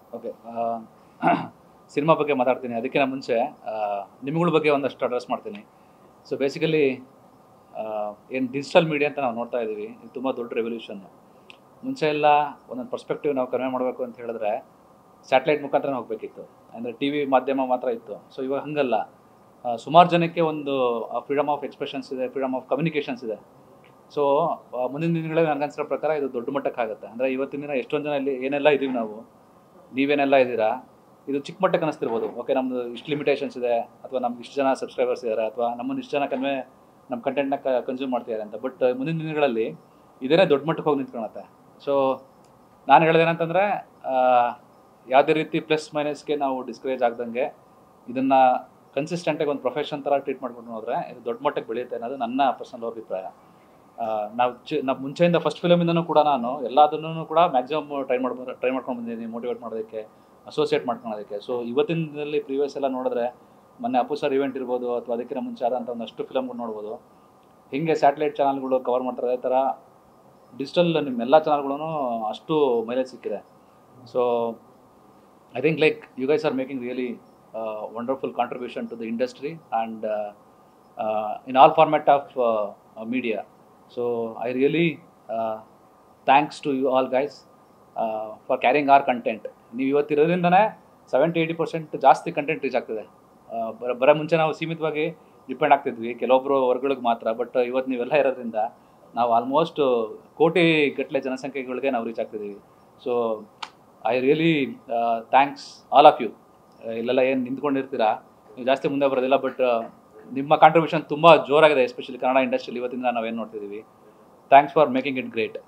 okay cinema ಬಗ್ಗೆ ಮಾತಾಡ್ತೀನಿ ಅದಕ್ಕಿಂತ ಮುಂಚೆ ನಿಮ್ಗಳ ಬಗ್ಗೆ ಒಂದಷ್ಟು ಅಡ್ರೆಸ್ ಮಾಡ್ತೀನಿ ಸೊ ಬೇಸಿಕಲಿ ಏನು ಡಿಜಿಟಲ್ ಮೀಡಿಯಾ ಅಂತ ನಾವು ನೋಡ್ತಾ ಇದ್ದೀವಿ ಇದು ತುಂಬ ದೊಡ್ಡ ರೆವಲ್ಯೂಷನ್ ಮುಂಚೆ ಎಲ್ಲ ಒಂದೊಂದು ಪರ್ಸ್ಪೆಕ್ಟಿವ್ ನಾವು ಕನ್ವೆ ಮಾಡಬೇಕು ಅಂತ ಹೇಳಿದ್ರೆ ಸ್ಯಾಟಲೈಟ್ ಮುಖಾಂತರ ಹೋಗಬೇಕಿತ್ತು ಅಂದರೆ ಟಿ ವಿ ಮಾಧ್ಯಮ ಮಾತ್ರ ಇತ್ತು ಸೊ ಇವಾಗ ಹಂಗಲ್ಲ ಸುಮಾರು ಜನಕ್ಕೆ ಒಂದು ಫ್ರೀಡಮ್ ಆಫ್ ಎಕ್ಸ್ಪ್ರೆಷನ್ಸ್ ಇದೆ ಫ್ರೀಡಮ್ ಆಫ್ ಕಮ್ಯುನಿಕೇಷನ್ಸ್ ಇದೆ ಸೊ ಮುಂದಿನ ದಿನಗಳಲ್ಲಿ ನನಗನ್ಸಿರೋ ಪ್ರಕಾರ ಇದು ದೊಡ್ಡ ಮಟ್ಟಕ್ಕೆ ಆಗುತ್ತೆ ಅಂದರೆ ಇವತ್ತಿನ ದಿನ ಎಷ್ಟೊಂದು ಜನ ಇಲ್ಲಿ ಏನೆಲ್ಲ ಇದ್ದೀವಿ ನಾವು ನೀವೇನೆಲ್ಲ ಇದ್ದೀರಾ ಇದು ಚಿಕ್ಕ ಮಟ್ಟಕ್ಕೆ ಅನಿಸ್ತಿರ್ಬೋದು ಓಕೆ ನಮ್ಮದು ಇಷ್ಟು ಲಿಮಿಟೇಷನ್ಸ್ ಇದೆ ಅಥವಾ ನಮ್ಗೆ ಇಷ್ಟು ಜನ ಸಬ್ಸ್ಕ್ರೈಬರ್ಸ್ ಇದ್ದಾರೆ ಅಥವಾ ನಮ್ಮನ್ನು ಇಷ್ಟು ಜನ ಕನ್ವೆ ನಮ್ಮ ಕಂಟೆಂಟ್ನ ಕನ್ಸ್ಯೂಮ್ ಮಾಡ್ತಿದ್ದಾರೆ ಅಂತ ಬಟ್ ಮುಂದಿನ ದಿನಗಳಲ್ಲಿ ಇದೇನೇ ದೊಡ್ಡ ಮಟ್ಟಕ್ಕೆ ಹೋಗಿ ನಿಂತ್ಕೊಳತ್ತೆ ಸೊ ನಾನು ಹೇಳೋದೇನಂತಂದರೆ ಯಾವುದೇ ರೀತಿ ಪ್ಲಸ್ ಮೈನಸ್ಗೆ ನಾವು ಡಿಸ್ಕರೇಜ್ ಆಗ್ದಂಗೆ ಇದನ್ನು ಕನ್ಸಿಸ್ಟೆಂಟಾಗಿ ಒಂದು ಪ್ರೊಫೆಷನ್ ಥರ ಟ್ರೀಟ್ ಮಾಡ್ಕೊಂಡು ಹೋದರೆ ಇದು ದೊಡ್ಡ ಮಟ್ಟಕ್ಕೆ ಬೆಳೆಯುತ್ತೆ ಅನ್ನೋದು ನನ್ನ ಪರ್ಸನಲ್ ಅಭಿಪ್ರಾಯ ನಾವು ಚಿ ನಾವು ಮುಂಚೆಯಿಂದ ಫಸ್ಟ್ ಫಿಲಮಿಂದನೂ ಕೂಡ ನಾನು ಎಲ್ಲದನ್ನೂ ಕೂಡ ಮ್ಯಾಕ್ಸಿಮಮ್ ಟ್ರೈ ಮಾಡ್ಬೋದು ಟ್ರೈ ಮಾಡ್ಕೊಂಡು ಬಂದಿದ್ದೀನಿ ಮೋಟಿವೇಟ್ ಮಾಡೋದಕ್ಕೆ ಅಸೋಸಿಯೇಟ್ ಮಾಡ್ಕೊಳೋದಕ್ಕೆ ಸೊ ಇವತ್ತಿನ ದಿನದಲ್ಲಿ ಪ್ರೀವಿಯಸ್ ಎಲ್ಲ ನೋಡಿದ್ರೆ ಮೊನ್ನೆ ಅಪ್ಪು ಸರ್ ಇವೆಂಟ್ ಇರ್ಬೋದು ಅಥವಾ ಅದಕ್ಕಿಂತ ಮುಂಚೆ ಆದಂಥ ಒಂದಷ್ಟು ಫಿಲಮ್ಗಳು ನೋಡ್ಬೋದು ಹಿಂಗೆ ಸ್ಯಾಟಲೈಟ್ ಚಾನಲ್ಗಳು ಕವರ್ ಮಾಡ್ತಾರೆ ಅದೇ ಥರ ಡಿಜಿಟಲ್ ನಿಮ್ಮ ಎಲ್ಲ ಚಾನಲ್ಗಳೂ ಅಷ್ಟು ಮೈಲೇಜ್ ಸಿಕ್ಕಿದೆ so I think like you guys are making really wonderful contribution to the industry and in all format of media so I really thanks to you all guys for caring our content ನೀವು ಇವತ್ತಿರೋದ್ರಿಂದನೇ seventy eighty percent ಜಾಸ್ತಿ content reach ಆಗ್ತದೆ ಬರ ಬರೋ ಮುಂಚೆ ನಾವು ಸೀಮಿತವಾಗಿ depend ಆಗ್ತಿದ್ವಿ ಕೆಲವೊಬ್ಬರು ವರ್ಗಗಳಿಗೆ ಮಾತ್ರ ಬಟ್ ಇವತ್ತು ನೀವೆಲ್ಲ ಇರೋದ್ರಿಂದ ನಾವು ಆಲ್ಮೋಸ್ಟ್ ಕೋಟಿ ಗಟ್ಟಲೆ ಜನಸಂಖ್ಯೆಗಳಿಗೆ ನಾವು ರೀಚ್ ಆಗ್ತಿದ್ದೀವಿ so I really thanks all of you ಇಲ್ಲೆಲ್ಲ ಏನು ನಿಂತ್ಕೊಂಡಿರ್ತೀರಾ ನೀವು ಜಾಸ್ತಿ ಮುಂದೆ ಬರೋದಿಲ್ಲ ಬಟ್ ನಿಮ್ಮ ಕಾಂಟ್ರಿಬ್ಯೂಷನ್ ತುಂಬ ಜೋರಾಗಿದೆ ಎಸ್ಪೆಷಲಿ ಕನ್ನಡ ಇಂಡಸ್ಟ್ರಿಯಲ್ಲಿ ಇವತ್ತಿಂದ ನಾವೇನು ನೋಡ್ತಿದ್ದೀವಿ thanks for making it great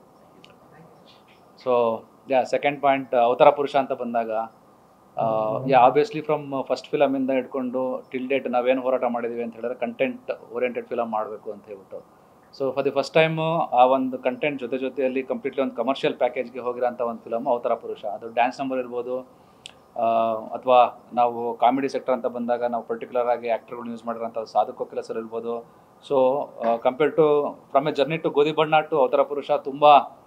so yeah second point Avatara Purusha ಅಂತ ಬಂದಾಗ ಯಾ ಆಬ್ವಿಯಸ್ಲಿ ಫ್ರಮ್ ಫಸ್ಟ್ ಫಿಲಮಿಂದ ಹಿಡ್ಕೊಂಡು ಟಿಲ್ ಡೇಟ್ ನಾವೇನು ಹೋರಾಟ ಮಾಡಿದ್ದೀವಿ ಅಂತ ಹೇಳಿದ್ರೆ ಕಂಟೆಂಟ್ ಓರಿಯೆಂಟೆಡ್ ಫಿಲಮ್ ಮಾಡಬೇಕು ಅಂತ ಹೇಳ್ಬಿಟ್ಟು so for the first time ಆ ಒಂದು ಕಂಟೆಂಟ್ ಜೊತೆ ಜೊತೆಯಲ್ಲಿ ಕಂಪ್ಲೀಟ್ಲಿ ಒಂದು ಕಮರ್ಷಿಯಲ್ ಪ್ಯಾಕೇಜ್ಗೆ ಹೋಗಿರೋಂಥ ಒಂದು ಫಿಲಮ್ ಅವತಾರ ಪುರುಷ ಅದು ಡ್ಯಾನ್ಸ್ ನಂಬರ್ ಇರ್ಬೋದು ಅಥವಾ ನಾವು ಕಾಮಿಡಿ ಸೆಕ್ಟರ್ ಅಂತ ಬಂದಾಗ ನಾವು ಪರ್ಟಿಕ್ಯುಲರ್ ಆಗಿ ಆ್ಯಕ್ಟರ್ಗಳು ಯೂಸ್ ಮಾಡಿರೋಂಥ ಸಾಧು ಕೆಲಸ ಇರ್ಬೋದು so compare to from a journey to Godhi Banna to ಅವತಾರ ಪುರುಷ ತುಂಬ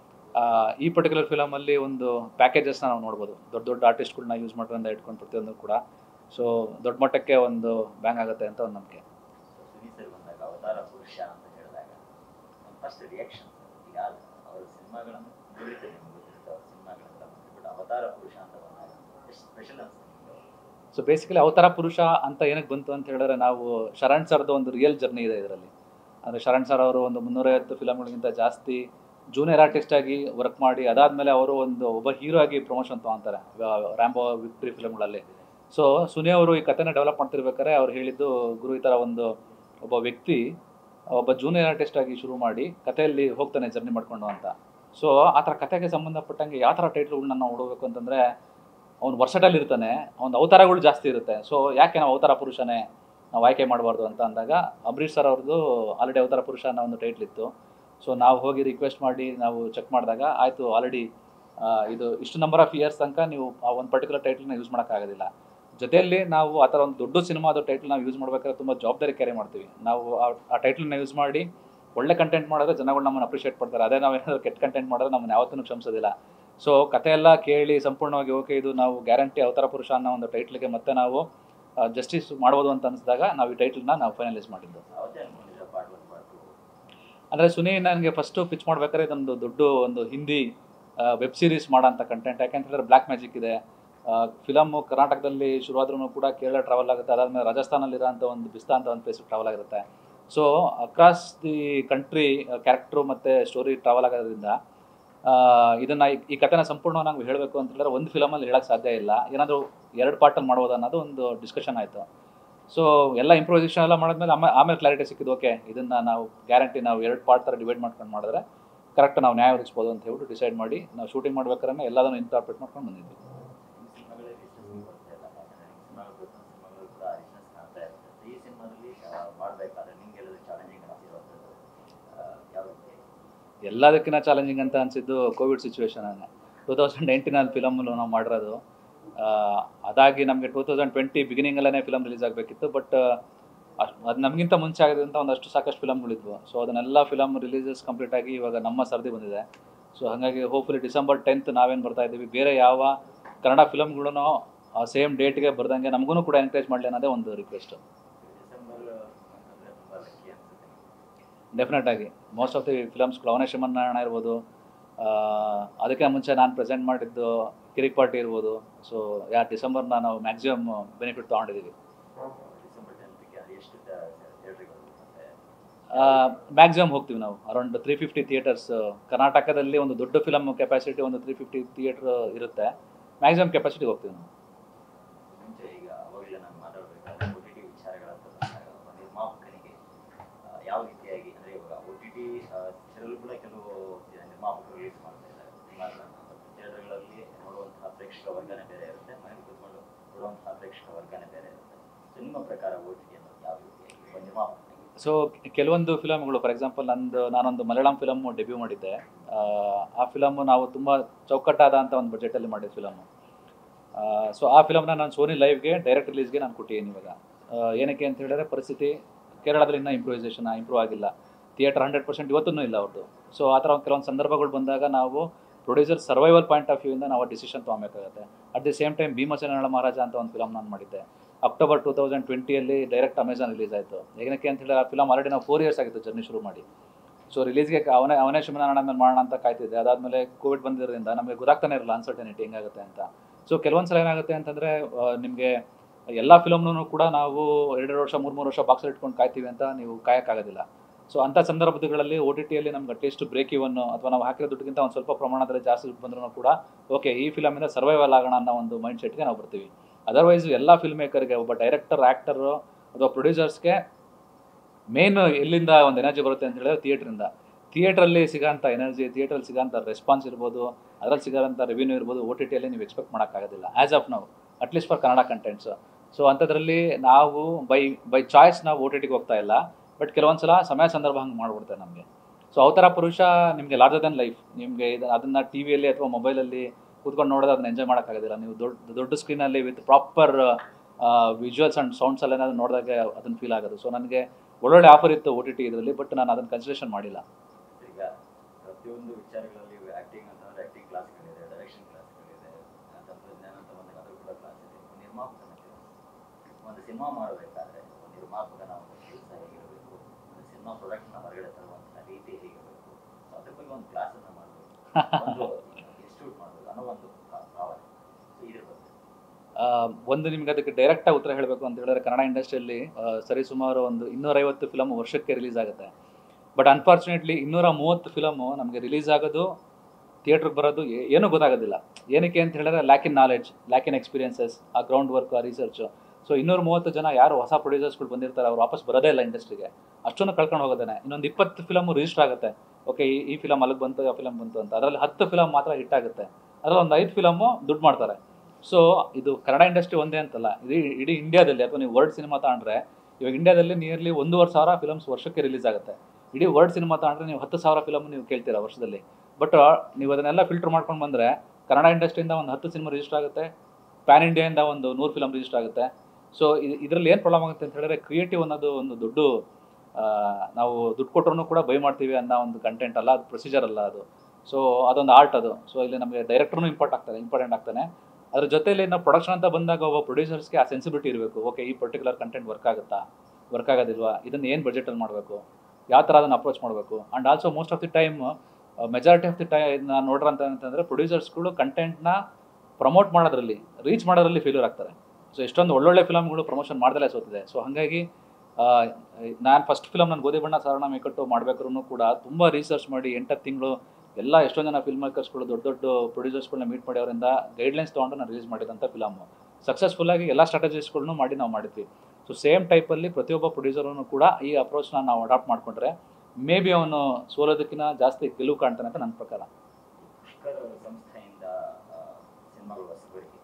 ಈ ಪರ್ಟಿಕ್ಯುಲರ್ ಫಿಲಮಲ್ಲಿ ಒಂದು ಪ್ಯಾಕೇಜಸ್ನ ನಾವು ನೋಡ್ಬೋದು ದೊಡ್ಡ ದೊಡ್ಡ ಆರ್ಟಿಸ್ಟ್ಗಳನ್ನ ಯೂಸ್ ಮಾಡೋದ್ರಿಂದ ಇಟ್ಕೊಂಡು ಪ್ರತಿಯೊಂದು ಕೂಡ ಸೊ ದೊಡ್ಡ ಮಟ್ಟಕ್ಕೆ ಒಂದು ಬ್ಯಾಂಗ್ ಆಗುತ್ತೆ ಅಂತ ಒಂದು ನಂಬಿಕೆ ಸುನೀಸರ್ ಬಂದಾಗ ಅವತಾರ ಪುರುಷ ಅಂತ ಹೇಳಿದಾಗ ಫಸ್ಟ್ ರಿಯಾಕ್ಷನ್ ಈಗ ಅವ್ರ ಸಿನಿಮಾಗಳನ್ನು ನೋಡಿರ್ತಾರೆ ನಿಮ್ಗೆ ಗೊತ್ತಿರುತ್ತೆ ಅವ್ರ ಸಿನಿಮಾಗಳಂತ ಬಟ್ ಅವತಾರ ಪುರುಷ ಅಂತ ಬಂದಾಗ ಎಷ್ಟು ಸ್ಪೆಷಲ್ ಅನ್ಸುತ್ತೆ ನಿಮ್ಗೆ ಸೊ ಬೇಸಿಕಲಿ ಅವತಾರ ಪುರುಷ ಅಂತ ಏನಕ್ಕೆ ಬಂತು ಅಂತ ಹೇಳಿದ್ರೆ ನಾವು ಶರಣ್ ಸರ್ದು ಒಂದು ರಿಯಲ್ ಜರ್ನಿ ಇದೆ ಇದರಲ್ಲಿ ಅಂದರೆ ಶರಣ್ ಸರ್ ಅವರು ಒಂದು ಮುನ್ನೂರೈವತ್ತು ಫಿಲಮ್ಗಳಿಗಿಂತ ಜಾಸ್ತಿ ಜೂನಿಯರ್ ಆರ್ಟಿಸ್ಟ್ ಆಗಿ ವರ್ಕ್ ಮಾಡಿ ಅದಾದಮೇಲೆ ಅವರು ಒಂದು ಒಬ್ಬ ಹೀರೋ ಆಗಿ ಪ್ರಮೋಷನ್ ತೊಗೊತಾರೆ ರ್ಯಾಂಬೋ ವಿಕ್ಟ್ರಿ ಫಿಲಮ್ಗಳಲ್ಲಿ ಸೊ ಸುನಿ ಅವರು ಈ ಕಥೆನ ಡೆವಲಪ್ ಮಾಡ್ತಿರ್ಬೇಕಾದ್ರೆ ಅವ್ರು ಹೇಳಿದ್ದು ಗುರು ಈ ಥರ ಒಂದು ಒಬ್ಬ ವ್ಯಕ್ತಿ ಒಬ್ಬ ಜೂನಿಯರ್ ಆರ್ಟಿಸ್ಟ್ ಆಗಿ ಶುರು ಮಾಡಿ ಕಥೆಯಲ್ಲಿ ಹೋಗ್ತಾನೆ ಜರ್ನಿ ಮಾಡ್ಕೊಂಡು ಅಂತ ಸೊ ಆ ಥರ ಕಥೆಗೆ ಸಂಬಂಧಪಟ್ಟಂಗೆ ಯಾವ ಥರ ಟೈಟ್ಲ್ಗಳನ್ನ ನಾವು ನೋಡಬೇಕು ಅಂತಂದರೆ ಅವ್ನು ವರ್ಷಟಲ್ಲಿ ಇರ್ತಾನೆ ಅವ್ನ ಅವತಾರಗಳು ಜಾಸ್ತಿ ಇರುತ್ತೆ ಸೊ ಯಾಕೆ ನಾವು ಅವತಾರ ಪುರುಷನೇ ನಾವು ಆಯ್ಕೆ ಮಾಡಬಾರ್ದು ಅಂತ ಅಂದಾಗ ಅಂಬರೀಷ್ ಸರ್ ಅವ್ರದ್ದು ಆಲ್ರೆಡಿ ಅವತಾರ ಪುರುಷ ಅನ್ನೋ ಒಂದು ಟೈಟ್ಲ್ ಇತ್ತು ಸೊ ನಾವು ಹೋಗಿ ರಿಕ್ವೆಸ್ಟ್ ಮಾಡಿ ನಾವು ಚೆಕ್ ಮಾಡಿದಾಗ ಆಯಿತು ಆಲ್ರೆಡಿ ಇದು ಇಷ್ಟು ನಂಬರ್ ಆಫ್ ಇಯರ್ಸ್ ತನಕ ನೀವು ಆ ಒಂದು ಪರ್ಟಿಕ್ಯುಲರ್ ಟೈಟ್ಲ್ನ ಯೂಸ್ ಮಾಡೋಕ್ಕಾಗೋದಿಲ್ಲ ಜೊತೆಯಲ್ಲಿ ನಾವು ಆ ಥರ ಒಂದು ದೊಡ್ಡ ಸಿನಿಮಾದ ಟೈಟ್ಲ್ ನಾವು ಯೂಸ್ ಮಾಡ್ಬೇಕಾದ್ರೆ ತುಂಬ ಜವಾಬ್ದಾರಿ ಕ್ಯಾರಿ ಮಾಡ್ತೀವಿ ನಾವು ಆ- ಆ ಟೈಟ್ಲನ್ನ ಯೂಸ್ ಮಾಡಿ ಒಳ್ಳೆ ಕಂಟೆಂಟ್ ಮಾಡಿದ್ರೆ ಜನಗಳು ನಮ್ಮನ್ನು ಅಪ್ರಿಷಿಯೇಟ್ ಮಾಡ್ತಾರೆ ಅದೇ ನಾವು ಏನಾದರೂ ಕೆಟ್ಟ ಕಂಟೆಂಟ್ ಮಾಡಿದ್ರೆ ನಮ್ಮನ್ನು ಯಾವತ್ತೂ ಕ್ಷಮಿಸೋದಿಲ್ಲ ಸೊ ಕತೆ ಎಲ್ಲ ಕೇಳಿ ಸಂಪೂರ್ಣವಾಗಿ ಓಕೆ ಇದು ನಾವು ಗ್ಯಾರಂಟಿ ಅವತಾರ ಪುರುಷ ಅನ್ನೋ ಒಂದು ಟೈಟ್ಲಿಗೆ ಮತ್ತೆ ನಾವು ಜಸ್ಟಿಸ್ ಮಾಡ್ಬೋದು ಅಂತ ಅನಿಸಿದಾಗ ನಾವು ಈ ಟೈಟ್ಲನ್ನ ನಾವು ಫೈನಲೈಸ್ ಮಾಡಿದ್ದು ಅವತ್ತೇ ಅನ್ಕೊಂಡಿದ್ರೆ ಪಾರ್ಟ್ ಒನ್ ಪಾರ್ಟ್ ಟು ಅಂದರೆ ಸುನಿ ನನಗೆ ಫಸ್ಟು ಪಿಚ್ ಮಾಡ್ಬೇಕಾದ್ರೆ ಇದೊಂದು ದೊಡ್ಡ ಒಂದು ಹಿಂದಿ ವೆಬ್ ಸೀರೀಸ್ ಮಾಡೋಂಥ ಕಂಟೆಂಟ್ ಯಾಕೆಂತ ಹೇಳಿದ್ರೆ ಬ್ಲ್ಯಾಕ್ ಮ್ಯಾಜಿಕ್ ಇದೆ ಫಿಲಮ್ ಕರ್ನಾಟಕದಲ್ಲಿ ಶುರುವಾದ್ರೂ ಕೂಡ ಕೇರಳ ಟ್ರಾವೆಲ್ ಆಗುತ್ತೆ ಅದಾದಮೇಲೆ ರಾಜಸ್ಥಾನಲ್ಲಿರೋ ಅಂಥ ಒಂದು ಬಿಸ್ತಾ ಅಂತ ಒಂದು ಪ್ಲೇಸಿಗೆ ಟ್ರಾವೆಲ್ ಆಗಿರುತ್ತೆ so across the country character ಮತ್ತು ಸ್ಟೋರಿ ಟ್ರಾವೆಲ್ ಆಗೋದ್ರಿಂದ ಆ, ಇದನ್ನ ಈ- ಈ ಕಥೆನ ಸಂಪೂರ್ಣ ನಾವು ಹೇಳಬೇಕು ಅಂತ ಹೇಳಿದ್ರೆ ಒಂದು ಫಿಲಮಲ್ಲಿ ಹೇಳಕ್ಕೆ ಸಾಧ್ಯ ಇಲ್ಲ ಏನಾದರೂ ಎರಡು ಪಾರ್ಟಲ್ಲಿ ಮಾಡ್ಬೋದು ಅನ್ನೋದು ಒಂದು ಡಿಸ್ಕಷನ್ ಆಯಿತು ಸೊ ಎಲ್ಲ ಇಂಪ್ರೂವೈಸೇಷನ್ ಎಲ್ಲ ಮಾಡಿದ್ಮೇಲೆ ಆಮೇಲೆ ಆಮೇಲೆ ಕ್ಲಾರಿಟಿ ಸಿಕ್ಕಿದ್ದು ಓಕೆ ಇದನ್ನು ನಾವು ಗ್ಯಾರಂಟಿ ನಾವು ಎರಡು ಪಾರ್ಟ್ ಥರ ಡಿವೈಡ್ ಮಾಡ್ಕೊಂಡು ಮಾಡಿದ್ರೆ ಕರೆಕ್ಟ್ ನಾವು ನ್ಯಾಯ ಒದಗಿಸ್ಬೋದು ಅಂತ ಹೇಳ್ಬಿಟ್ಟು ಡಿಸೈಡ್ ಮಾಡಿ ನಾವು ಶೂಟಿಂಗ್ ಮಾಡ್ಬೇಕಾದ್ರೆ ಎಲ್ಲದನ್ನು ಇಂಟರ್ಪ್ರಿಟ್ ಮಾಡ್ಕೊಂಡು ಬಂದಿದ್ವಿ ಈ ಸಿನಿಮಾಗಳೇ ರಿಚ್ನೆಸ್ ಬರ್ತಾ ಇಲ್ಲ ಯಾಕಂದ್ರೆ ನಿಮ್ಮ ಸಿನಿಮಾಗಳು ಪ್ರತಿಯೊಂದು ಸಿನಿಮಾಗಳು ಕೂಡ ರಿಚ್ನೆಸ್ ಕಾಣ್ತಾ ಇರುತ್ತೆ ಈ ಸಿನಿಮಾದಲ್ಲಿ ಮಾಡಬೇಕಾದ್ರೆ ನಿಮ್ಗೆ ಎಲ್ಲರೂ ಚಾಲೆಂಜಿಂಗ್ ಅನಿಸಿರುವಂಥದ್ದು ಯಾವ ರೀತಿ ಎಲ್ಲದಕ್ಕಿಂತ ಚಾಲೆಂಜಿಂಗ್ ಅಂತ ಅನಿಸಿದ್ದು ಕೋವಿಡ್ ಸಿಚುವೇಶನ್ ಟೂ ತೌಸಂಡ್ ನೈನ್ಟೀನಲ್ಲಿ ಫಿಲಮ್ ನಾವು ಮಾಡಿರೋದು ಆ, ಅದಾಗಿ ನಮಗೆ ಟೂ ತೌಸಂಡ್ ಟ್ವೆಂಟಿ ಬಿಗಿನಿಂಗಲ್ಲೇ ಫಿಲಮ್ ರಿಲೀಸ್ ಆಗಬೇಕಿತ್ತು ಬಟ್ ಅದು ನಮಗಿಂತ ಮುಂಚೆ ಆಗಿದಂಥ ಒಂದಷ್ಟು ಸಾಕಷ್ಟು ಫಿಲಮ್ಗಳಿದ್ವು ಸೊ ಅದನ್ನೆಲ್ಲ ಫಿಲಮ್ ರಿಲೀಸಸ್ ಕಂಪ್ಲೀಟ್ ಆಗಿ ಇವಾಗ ನಮ್ಮ ಸರದಿ ಬಂದಿದೆ ಸೊ ಹಾಗಾಗಿ ಹೋಪ್ಫುಲಿ ಡಿಸೆಂಬರ್ ಟೆಂತ್ ನಾವೇನು ಬರ್ತಾ ಇದ್ದೀವಿ ಬೇರೆ ಯಾವ ಕನ್ನಡ ಫಿಲಮ್ಗಳೂ ಸೇಮ್ ಡೇಟ್ಗೆ ಬರ್ದಂಗೆ ನಮಗೂ ಕೂಡ ಎನ್ಕರೇಜ್ ಮಾಡಲಿ ಅನ್ನೋದೇ ಒಂದು ರಿಕ್ವೆಸ್ಟು ಡಿಸೆಂಬರ್ ಅಂತಂದ್ರೆ ತುಂಬಾ ಲಕ್ಕಿ ಅನ್ಸುತ್ತೆ ಡೆಫಿನೆಟ್ ಆಗಿ ಮೋಸ್ಟ್ ಆಫ್ ದಿ ಫಿಲಮ್ಸ್ಗಳು ಅವನೇ ಶಿವನಾರಾಯಣ ಇರ್ಬೋದು ಆ, ಅದಕ್ಕೆ ಮುಂಚೆ ನಾನು ಪ್ರೆಸೆಂಟ್ ಮಾಡಿದ್ದು ಕಿರಿಕ್ ಪಾರ್ಟಿ ಇರ್ಬೋದು ಸೊ ಯಾ ಡಿಸೆಂಬರ್ನ ನಾವು ಮ್ಯಾಕ್ಸಿಮಮ್ ಬೆನಿಫಿಟ್ ತೊಗೊಂಡಿದ್ದೀವಿ ಡಿಸೆಂಬರ್ ಟೆಂತ್ಗೆ ಅದು ಎಷ್ಟು ಥಿಯೇಟ್ರಿಗಳು ಮತ್ತೆ ಮ್ಯಾಕ್ಸಿಮಮ್ ಹೋಗ್ತೀವಿ ನಾವು ಅರೌಂಡ್ ತ್ರೀ ಫಿಫ್ಟಿ ಥಿಯೇಟರ್ಸ್ ಕರ್ನಾಟಕದಲ್ಲಿ ಒಂದು ದೊಡ್ಡ ಫಿಲಮ್ ಕೆಪಾಸಿಟಿ ಒಂದು ತ್ರೀ ಫಿಫ್ಟಿ ಥಿಯೇಟರ್ ಇರುತ್ತೆ ಮ್ಯಾಕ್ಸಿಮಮ್ ಕೆಪಾಸಿಟಿಗೆ ಹೋಗ್ತೀವಿ ನಾವು ಮುಂಚೆ ಈಗ ಅವಾಗಲೇ ನಾನು ಮಾತಾಡಬೇಕಾದ್ರೆ ಒ ಟಿ ಟಿ ವಿಚಾರಗಳಂತ ಬಂದಾಗ ಒಬ್ಬ ನಿರ್ಮಾಪಕನಿಗೆ ಆ, ಯಾವ ರೀತಿಯಾಗಿ ಅಂದರೆ ಇವಾಗ ಒ ಟಿ ಟಿ ಇದರಲ್ಲೂ ಕೂಡ ಕೆಲವು ನಿರ್ಮಾಪಕರು ರಿಲೀಸ್ ಮಾಡ್ತಾ ಇದ್ದಾರೆ ಸಿನಿಮಾಗಳನ್ನ ಮತ್ತು ಥಿಯೇಟರ್ಗಳಲ್ಲಿ ನೋಡುವಂತಹ ಪ್ರೇಕ್ಷಕ ವರ್ಗನೇ ಬೇರೆ ಇರುತ್ತೆ ಮನೇಲಿ ಕೂತ್ಕೊಂಡು ನೋಡುವಂತಹ ಪ್ರೇಕ್ಷಕ ವರ್ಗನೇ ಬೇರೆ ಇರುತ್ತೆ ಸೊ ನಿಮ್ಮ ಪ್ರಕಾರ ಒ ಟಿ ಟಿ ಅನ್ನೋದು ಯಾವ ರೀತಿಯಾಗಿ ಒಬ್ಬ ನಿರ್ಮಾಪಕನಿಗೆ ಸೊ ಕೆಲವೊಂದು ಫಿಲಮ್ಗಳು ಫಾರ್ ಎಕ್ಸಾಂಪಲ್ ನಂದು ನಾನೊಂದು ಮಲಯಾಳಂ ಫಿಲಮ್ ಡೆಬ್ಯೂ ಮಾಡಿದ್ದೆ ಆ, ಆ ಫಿಲಮ್ ನಾವು ತುಂಬ ಚೌಕಟ್ಟಾದ ಅಂತ ಒಂದು ಬಜೆಟಲ್ಲಿ ಮಾಡಿದ ಫಿಲಮು ಸೊ ಆ ಫಿಲಮ್ನ ನಾನು ಸೋನಿ ಲೈವ್ಗೆ ಡೈರೆಕ್ಟ್ ರಿಲೀಸ್ಗೆ ನಾನು ಕೊಟ್ಟಿದ್ದೀನಿ ಇವಾಗ ಆ, ಏನಕ್ಕೆ ಅಂತ ಹೇಳಿದ್ರೆ ಪರಿಸ್ಥಿತಿ ಕೇರಳದಲ್ಲಿ ಇನ್ನೂ ಇಂಪ್ರೂವೈಸೇಷನ್ ಇಂಪ್ರೂವ್ ಆಗಿಲ್ಲ ಥಿಯೇಟರ್ ಹಂಡ್ರೆಡ್ ಪರ್ಸೆಂಟ್ ಇವತ್ತೂ ಇಲ್ಲ ಅವ್ರದ್ದು ಸೊ ಆ ಥರ ಕೆಲವೊಂದು ಸಂದರ್ಭಗಳು ಬಂದಾಗ ನಾವು ಪ್ರೊಡ್ಯೂಸರ್ ಸರ್ವೈವಲ್ ಪಾಯಿಂಟ್ ಆಫ್ ವ್ಯೂಯಿಂದ ನಾವು ಡಿಸಿಷನ್ ತೊಗೊಬೇಕಾಗುತ್ತೆ at the same time Bhimasena Maharaja ಅಂತ ಒಂದು ಫಿಲಮ್ ನಾನು ಮಾಡಿದ್ದೆ ಅಕ್ಟೋಬರ್ ಟೂ ತೌಸಂಡ್ ಟ್ವೆಂಟಿಯಲ್ಲಿ ಡೈರೆಕ್ಟ್ ಅಮೆಝಾನ್ ರಿಲೀಸ್ ಆಯಿತು ಏನಕ್ಕೆ ಅಂತ ಹೇಳಿದ್ರೆ ಆ ಫಿಲಮ್ ಆಲ್ರೆಡಿ ನಾವು ಫೋರ್ ಇಯರ್ಸ್ ಆಗಿತ್ತು ಜರ್ನಿ ಶುರು ಮಾಡಿ ಸೊ ರಿಲೀಸ್ಗೆ ಅವನೇ ಅವನೇ ಶಿವನಾರಾಯಣ ಮೇಲೆ ಮಾಡೋಣ ಅಂತ ಕಾಯ್ತಿದ್ದೆ ಅದಾದಮೇಲೆ ಕೋವಿಡ್ ಬಂದಿರೋದ್ರಿಂದ ನಮಗೆ ಗೊತ್ತಾಗ್ತಾನೆ ಇರಲ್ಲ ಅನ್ಸರ್ಟನಿಟಿ ಹೆಂಗಾಗುತ್ತೆ ಅಂತ ಸೊ ಕೆಲವೊಂದು ಸಲ ಏನಾಗುತ್ತೆ ಅಂತಂದರೆ ನಿಮಗೆ ಎಲ್ಲ ಫಿಲಮ್ನೂ ಕೂಡ ನಾವು ಎರಡೆರಡು ವರ್ಷ ಮೂರು ಮೂರು ವರ್ಷ ಬಾಕ್ಸಲ್ಲಿ ಇಟ್ಕೊಂಡು ಕಾಯ್ತೀವಿ ಅಂತ ನೀವು ಕಾಯೋಕ್ಕಾಗೋದಿಲ್ಲ ಸೊ ಅಂಥ ಸಂದರ್ಭಗಳಲ್ಲಿ ಓ ಟಿ ಟಿಯಲ್ಲಿ ನಮ್ಗೆ ಅಟ್ಲೀಸ್ಟ್ ಬ್ರೇಕ್ ಇವನ್ ಅಥವಾ ನಾವು ಹಾಕಿರೋ ದುಡ್ಡಿಗಿಂತ ಒಂದು ಸ್ವಲ್ಪ ಪ್ರಮಾಣದಲ್ಲಿ ಜಾಸ್ತಿ ದುಡ್ಡು ಬಂದ್ರೂ ಕೂಡ ಓಕೆ ಈ ಫಿಲಮಿಂದ ಸರ್ವೈವಲ್ ಆಗೋಣ ಅನ್ನೋ ಒಂದು ಮೈಂಡ್ ಸೆಟ್ಗೆ ನಾವು ಬರ್ತೀವಿ ಅದರ್ವೈಸ್ ಎಲ್ಲ ಫಿಲ್ಮ್ ಮೇಕರ್ಗೆ ಒಬ್ಬ ಡೈರೆಕ್ಟರ್ ಆ್ಯಕ್ಟರು ಅಥವಾ ಪ್ರೊಡ್ಯೂಸರ್ಸ್ಗೆ ಮೇನ್ ಎಲ್ಲಿಂದ ಒಂದು ಎನರ್ಜಿ ಬರುತ್ತೆ ಅಂತ ಹೇಳಿದ್ರೆ ಥಿಯೇಟ್ರಿಂದ ಥಿಯೇಟ್ರಲ್ಲಿ ಸಿಗೋಂಥ ಎನರ್ಜಿ ಥಿಯೇಟ್ರಲ್ಲಿ ಸಿಗೋಂಥ ರೆಸ್ಪಾನ್ಸ್ ಇರ್ಬೋದು ಅದರಲ್ಲಿ ಸಿಗೋಂಥ ರೆವಿನ್ಯೂ ಇರ್ಬೋದು ಓ ಟಿ ಟಿಯಲ್ಲಿ ನೀವು ಎಕ್ಸ್ಪೆಕ್ಟ್ ಮಾಡೋಕ್ಕಾಗೋದಿಲ್ಲ ಆ್ಯಸ್ ಆಫ್ ನಾವು at least for Kannada contents so ಅಂಥದ್ರಲ್ಲಿ ನಾವು ಬೈ ಬೈ ಚಾಯ್ಸ್ ನಾವು ಓ ಟಿ ಟಿಗೆ ಹೋಗ್ತಾ ಇಲ್ಲ ಬಟ್ ಕೆಲವೊಂದು ಸಲ ಸಮಯ ಸಂದರ್ಭ ಹಂಗೆ ಮಾಡಿಬಿಡ್ತಾರೆ ನಮಗೆ ಸೊ ಅವತರ ಪುರುಷ ನಿಮಗೆ ಲಾರ್ಜರ್ ದನ್ ಲೈಫ್ ನಿಮಗೆ ಇದು ಅದನ್ನು ಟಿ ವಿಯಲ್ಲಿ ಅಥವಾ ಮೊಬೈಲಲ್ಲಿ ಕೂತ್ಕೊಂಡು ನೋಡೋದು ಅದನ್ನ ಎಂಜಾಯ್ ಮಾಡೋಕ್ಕಾಗೋದಿಲ್ಲ ನೀವು ದೊಡ್ಡ ದೊಡ್ಡ ಸ್ಕ್ರೀನಲ್ಲಿ with proper visuals and sounds ಎಲ್ಲ ಏನಾದ್ರು ನೋಡಿದಾಗ ಅದನ್ನು ಫೀಲ್ ಆಗೋದು ಸೊ ನನಗೆ ಒಳ್ಳೊಳ್ಳೆ ಆಫರ್ ಇತ್ತು ಓ ಟಿ ಟಿ ಇದರಲ್ಲಿ ಬಟ್ ನಾನು ಅದನ್ನು ಕನ್ಸಿಡರೇಷನ್ ಮಾಡಿಲ್ಲ ಈಗ ಪ್ರತಿಯೊಂದು ವಿಚಾರಗಳಲ್ಲಿ ಆಕ್ಟಿಂಗ್ ಅಂತಂದ್ರೆ ಆಕ್ಟಿಂಗ್ ಕ್ಲಾಸ್ಗಳಿದೆ ಡೈರೆಕ್ಷನ್ ಕ್ಲಾಸ್ಗಳಿದೆ ತಂತ್ರಜ್ಞಾನ ಅಂತ ಬಂದಾಗ ಅದು ಕೂಡ ಕ್ಲಾಸ್ ಇದೆ ಒಬ್ಬ ನಿರ್ಮಾಪಕನ ಕೆಲಸ ಒಂದು ಸಿನಿಮಾ ಮಾಡಬೇಕಾದ್ರೆ ಒಬ್ಬ ನಿರ್ಮಾಪಕನ ಒಂದು ಕೆಲಸ ಹೇಗಿರಬೇಕು ಒಂದು ಸಿನಿಮಾ ಪ್ರಾಡಕ್ಟ್ನ ಹೊರಗಡೆ ತರುವಂತಹ ರೀತಿ ಹೇಗಿರಬೇಕು ಸೊ ಅದ್ರ ಬಗ್ಗೆ ಒಂದು ಕ್ಲಾಸನ್ನು ಮಾಡಬೇಕು ಒಂದು ಇನ್ಸ್ಟಿಟ್ಯೂಟ್ ಮಾಡಬೇಕು ಅನ್ನೋ ಒಂದು ಭಾ- ಭಾವನೆ ಸೊ ಇದ್ರ ಬಗ್ಗೆ ಆ, ಒಂದು ನಿಮ್ಗೆ ಅದಕ್ಕೆ ಡೈರೆಕ್ಟಾಗಿ ಉತ್ತರ ಹೇಳಬೇಕು ಅಂತ ಹೇಳಿದ್ರೆ ಕನ್ನಡ ಇಂಡಸ್ಟ್ರಿಯಲ್ಲಿ ಸರಿ ಸುಮಾರು ಒಂದು ಇನ್ನೂರೈವತ್ತು ಫಿಲಮ್ ವರ್ಷಕ್ಕೆ ರಿಲೀಸ್ ಆಗುತ್ತೆ ಬಟ್ ಅನ್ಫಾರ್ಚುನೇಟ್ಲಿ ಇನ್ನೂರ ಮೂವತ್ತು ಫಿಲಮು ನಮಗೆ ರಿಲೀಸ್ ಆಗೋದು ಥಿಯೇಟ್ರಿಗೆ ಬರೋದು ಏ- ಏನೂ ಗೊತ್ತಾಗೋದಿಲ್ಲ ಏನಕ್ಕೆ ಅಂತ ಹೇಳಿದ್ರೆ lack in knowledge lack in experiences ಆ ಗ್ರೌಂಡ್ ವರ್ಕ್ ಆ ರಿಸರ್ಚು ಸೊ ಇನ್ನೂರ ಮೂವತ್ತು ಜನ ಯಾರು ಹೊಸ ಪ್ರೊಡ್ಯೂಸರ್ಸ್ಗಳು ಬಂದಿರ್ತಾರೆ ಅವ್ರು ವಾಪಸ್ ಬರೋದೇ ಇಲ್ಲ ಇಂಡಸ್ಟ್ರಿಗೆ ಅಷ್ಟನ್ನು ಕಳ್ಕೊಂಡು ಹೋಗೋದೇನೆ ಇನ್ನೊಂದು ಇಪ್ಪತ್ತು ಫಿಲಮು ರಿಜಿಸ್ಟರ್ ಆಗುತ್ತೆ ಓಕೆ ಈ ಈ ಫಿಲಮ್ ಅಲ್ಲಿಗೆ ಬಂತು ಆ ಫಿಲಮ್ ಬಂತು ಅಂತ ಅದರಲ್ಲಿ ಹತ್ತು ಫಿಲಮ್ ಮಾತ್ರ ಹಿಟ್ ಆಗುತ್ತೆ ಅದರಲ್ಲಿ ಒಂದು ಐದು ಫಿಲಮು ದುಡ್ಡು ಮಾಡ್ತಾರೆ ಸೊ ಇದು ಕನ್ನಡ ಇಂಡಸ್ಟ್ರಿ ಒಂದೇ ಅಂತಲ್ಲ ಇದು ಇಡೀ ಇಂಡಿಯಾದಲ್ಲಿ ಅಥವಾ ನೀವು ವರ್ಲ್ಡ್ ಸಿನಿಮಾ ತಗೊಂಡ್ರೆ ಇವಾಗ ಇಂಡಿಯಾದಲ್ಲಿ ನಿಯರ್ಲಿ ಒಂದೂವರೆ ಸಾವಿರ ಫಿಲಮ್ಸ್ ವರ್ಷಕ್ಕೆ ರಿಲೀಸ್ ಆಗುತ್ತೆ ಇಡೀ ವರ್ಲ್ಡ್ ಸಿನಿಮಾ ತಗೊಂಡ್ರೆ ನೀವು ಹತ್ತು ಸಾವಿರ ಫಿಲಮ್ ನೀವು ಕೇಳ್ತೀರಾ ವರ್ಷದಲ್ಲಿ ಬಟ್ ನೀವು ಅದನ್ನೆಲ್ಲ ಫಿಲ್ಟರ್ ಮಾಡ್ಕೊಂಡು ಬಂದರೆ ಕನ್ನಡ ಇಂಡಸ್ಟ್ರಿಯಿಂದ ಒಂದು ಹತ್ತು ಸಿನಿಮಾ ರಿಜಿಸ್ಟರ್ ಆಗುತ್ತೆ ಪ್ಯಾನ್ ಇಂಡಿಯಾಯಿಂದ ಒಂದು ನೂರು ಫಿಲಮ್ ರಿಜಿಸ್ಟರ್ ಆಗುತ್ತೆ ಸೊ ಇದರಲ್ಲಿ ಏನು ಪ್ರಾಬ್ಲಮ್ ಆಗುತ್ತೆ ಅಂತ ಹೇಳಿದ್ರೆ ಕ್ರಿಯೇಟಿವ್ ಅನ್ನೋದು ಒಂದು ದೊಡ್ಡ ಆ, ನಾವು ದುಡ್ಡು ಕೊಟ್ಟರು ಕೂಡ ಬೈ ಮಾಡ್ತೀವಿ ಅನ್ನೋ ಒಂದು ಕಂಟೆಂಟ್ ಅಲ್ಲ ಅದು ಪ್ರೊಸೀಜರ್ ಅಲ್ಲ ಅದು ಸೊ ಅದೊಂದು ಆರ್ಟ್ ಅದು ಸೊ ಇಲ್ಲಿ ನಮಗೆ ಡೈರೆಕ್ಟರ್ನು ಇಂಪಾರ್ಟ್ ಆಗ್ತಾನೆ ಇಂಪಾರ್ಟೆಂಟ್ ಆಗ್ತಾನೆ ಅದ್ರ ಜೊತೆಲಿ ನಾವು ಪ್ರೊಡಕ್ಷನ್ ಅಂತ ಬಂದಾಗ ಒಬ್ಬ ಪ್ರೊಡ್ಯೂಸರ್ಸ್ಗೆ ಆ ಸೆನ್ಸಿಬಿಲಿಟಿ ಇರಬೇಕು ಓಕೆ ಈ ಪರ್ಟಿಕ್ಯುಲರ್ ಕಂಟೆಂಟ್ ವರ್ಕ್ ಆಗುತ್ತಾ ವರ್ಕ್ ಆಗೋದಿಲ್ವಾ ಇದನ್ನು ಏನು ಬಜೆಟಲ್ಲಿ ಮಾಡಬೇಕು ಯಾವ ಥರ ಅದನ್ನು ಅಪ್ರೋಚ್ ಮಾಡಬೇಕು and also most of the time majority of the time ನಾನು ನೋಡ್ರಂತ ಅಂತಂದರೆ ಪ್ರೊಡ್ಯೂಸರ್ಸ್ಗಳು ಕಂಟೆಂಟ್ನ ಪ್ರಮೋಟ್ ಮಾಡೋದ್ರಲ್ಲಿ ರೀಚ್ ಮಾಡೋದ್ರಲ್ಲಿ ಫೇಲ್ಯೂರ್ ಆಗ್ತಾರೆ ಸೊ ಎಷ್ಟೊಂದು ಒಳ್ಳೊಳ್ಳೆ ಫಿಲಮ್ಗಳು ಪ್ರಮೋಷನ್ ಮಾಡ್ದಲೇ ಸೋತಿದೆ ಸೊ ಹಾಗಾಗಿ ನಾನು ಫಸ್ಟ್ ಫಿಲಮ್ ನಾನು ಗೋಧಿ ಬಣ್ಣ ಸಾರಣ ಮೇಕಟ್ಟು ಮಾಡ್ಬೇಕಾದ್ರೂ ಕೂಡ ತುಂಬ ರಿಸರ್ಚ್ ಮಾಡಿ ಎಂಟತ್ತು ತಿಂಗಳು ಎಲ್ಲ ಎಷ್ಟೊಂದು ಜನ ಫಿಲ್ಮ್ ಮೇಕರ್ಸ್ಗಳು ದೊಡ್ಡ ದೊಡ್ಡ ಪ್ರೊಡ್ಯೂಸರ್ಸ್ಗಳನ್ನ ಮೀಟ್ ಮಾಡಿ ಅವರಿಂದ ಗೈಡ್ಲೈನ್ಸ್ ತೊಗೊಂಡು ನಾನು ರಿಲೀಸ್ ಮಾಡಿದಂಥ ಫಿಲಮು ಸಕ್ಸಸ್ಫುಲ್ಲಾಗಿ ಎಲ್ಲ ಸ್ಟ್ರಾಟಜೀಸ್ಗಳನ್ನು ಮಾಡಿ ನಾವು ಮಾಡಿದ್ವಿ ಸೊ ಸೇಮ್ ಟೈಪಲ್ಲಿ ಪ್ರತಿಯೊಬ್ಬ ಪ್ರೊಡ್ಯೂಸರ್ನು ಕೂಡ ಈ ಅಪ್ರೋಚ್ನ ನಾವು ಅಡಾಪ್ಟ್ ಮಾಡಿಕೊಂಡ್ರೆ ಮೇ ಬಿ ಅವನು ಸೋಲೋದಕ್ಕಿಂತ ಜಾಸ್ತಿ ಗೆಲುವು ಕಾಣ್ತಾನೆ ಅಂತ ನನ್ನ ಪ್ರಕಾರ ಪುಷ್ಕರ್ ಸಂಸ್ಥೆಯಿಂದ ಆ, ಸಿನಿಮಾಗಳು ಹೊಸಬರಿಗೆ